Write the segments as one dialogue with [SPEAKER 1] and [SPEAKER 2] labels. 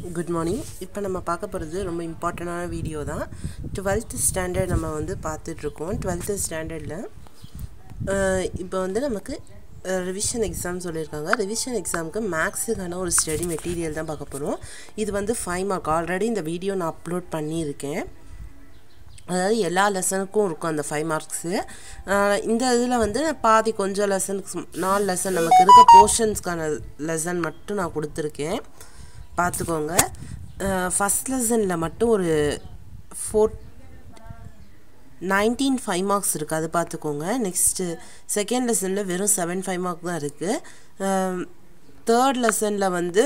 [SPEAKER 1] good morning இப்போ நம்ம பார்க்க போகிறது ரொம்ப இம்பார்ட்டண்டான வீடியோ தான் டுவெல்த்து ஸ்டாண்டர்ட் நம்ம வந்து பார்த்துட்ருக்கோம் டுவெல்த்து ஸ்டாண்டர்டில் இப்போ வந்து நமக்கு ரிவிஷன் எக்ஸாம் சொல்லியிருக்காங்க ரிவிஷன் எக்ஸாமுக்கு மேக்ஸுக்கான ஒரு ஸ்டடி மெட்டீரியல் தான் பார்க்க போகிறோம் இது வந்து ஃபைவ் மார்க் ஆல்ரெடி இந்த வீடியோ நான் அப்லோட் பண்ணியிருக்கேன் அதாவது எல்லா லெசனுக்கும் இருக்கும் அந்த ஃபைவ் மார்க்ஸு இந்த இதில் வந்து பாதி கொஞ்சம் லெசனுக்கு நாலு லெசன் நமக்கு இருக்க போர்ஷன்ஸ்க்கான லெசன் மட்டும் நான் கொடுத்துருக்கேன் பார்த்துக்கோங்க ஃபஸ்ட் லெசனில் மட்டும் ஒரு ஃபோர் நைன்டீன் ஃபைவ் மார்க்ஸ் இருக்குது அது பார்த்துக்கோங்க நெக்ஸ்ட்டு செகண்ட் லெசனில் வெறும் செவன் ஃபைவ் மார்க் தான் இருக்குது தேர்ட் லெசனில் வந்து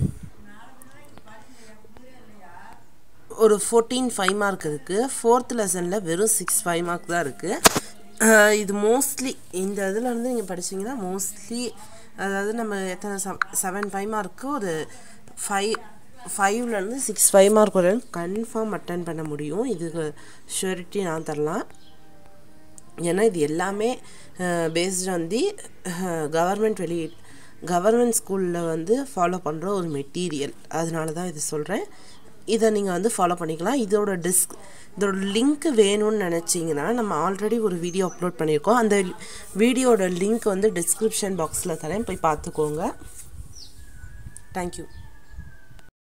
[SPEAKER 1] ஒரு ஃபோர்டீன் ஃபைவ் மார்க் இருக்குது ஃபோர்த் லெசனில் வெறும் சிக்ஸ் ஃபைவ் மார்க் தான் இருக்குது இது மோஸ்ட்லி இந்த இதில் வந்து நீங்கள் படிச்சிங்கன்னா மோஸ்ட்லி அதாவது நம்ம எத்தனை செவன் ஃபைவ் மார்க்கு ஒரு ஃபைவ் ஃபைவ்லேருந்து சிக்ஸ் ஃபைவ் மார்க் வரை கன்ஃபார்ம் அட்டன் பண்ண முடியும் இதுக்கு ஷூரிட்டி நான் தரலாம் ஏன்னா இது எல்லாமே பேஸ்ட் ஆன் தி கவர்மெண்ட் வெளியீடு கவர்மெண்ட் ஸ்கூலில் வந்து ஃபாலோ பண்ணுற ஒரு மெட்டீரியல் அதனால தான் இது சொல்கிறேன் இதை நீங்கள் வந்து ஃபாலோ பண்ணிக்கலாம் இதோட டிஸ்க் இதோட லிங்க் வேணும்னு நினச்சிங்கன்னா நம்ம ஆல்ரெடி ஒரு வீடியோ அப்லோட் பண்ணியிருக்கோம் அந்த வீடியோட லிங்க் வந்து டிஸ்கிரிப்ஷன் பாக்ஸில் தரேன் போய் பார்த்துக்கோங்க தேங்க்யூ